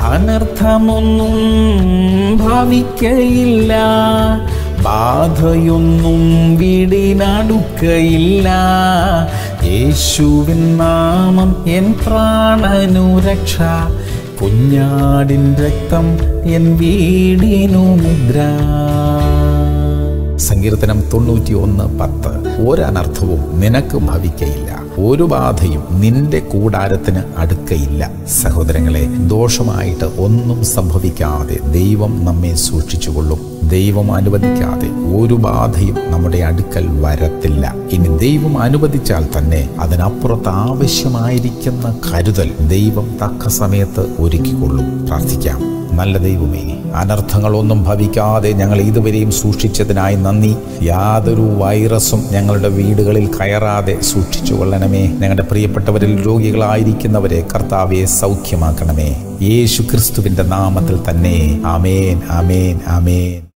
അനർത്ഥമൊന്നും ഭവിക്കയില്ല ബാധയൊന്നും വീടിനടുക്കയില്ല യേശുവിൻ നാമം എൻ പ്രാണനു രക്ഷ കുഞ്ഞാടിൻ രക്തം എൻ വീടിനു മുദ്ര സങ്കീർത്തനം തൊണ്ണൂറ്റി ഒന്ന് പത്ത് ഒരനർത്ഥവും നിനക്ക് ഭവിക്കയില്ല ഒരു ബാധയും നിന്റെ കൂടാരത്തിന് അടുക്കയില്ല സഹോദരങ്ങളെ ദോഷമായിട്ട് ഒന്നും സംഭവിക്കാതെ ദൈവം നമ്മെ സൂക്ഷിച്ചുകൊള്ളും ദൈവം അനുവദിക്കാതെ ഒരു ബാധയും നമ്മുടെ അടുക്കൽ വരത്തില്ല ഇനി ദൈവം അനുവദിച്ചാൽ തന്നെ അതിനപ്പുറത്ത് ആവശ്യമായിരിക്കുന്ന കരുതൽ ദൈവം തക്ക സമയത്ത് ഒരുക്കിക്കൊള്ളും പ്രാർത്ഥിക്കാം നല്ല ദൈവമേ അനർത്ഥങ്ങളൊന്നും ഭവിക്കാതെ ഞങ്ങൾ ഇതുവരെയും സൂക്ഷിച്ചതിനായി നന്ദി യാതൊരു വൈറസും ഞങ്ങളുടെ വീടുകളിൽ കയറാതെ സൂക്ഷിച്ചു കൊള്ളണമേ ഞങ്ങളുടെ പ്രിയപ്പെട്ടവരിൽ രോഗികളായിരിക്കുന്നവരെ കർത്താവെ സൗഖ്യമാക്കണമേ യേശു ക്രിസ്തുവിന്റെ നാമത്തിൽ തന്നെ ആമേൻ ആമേൻ ആമേൻ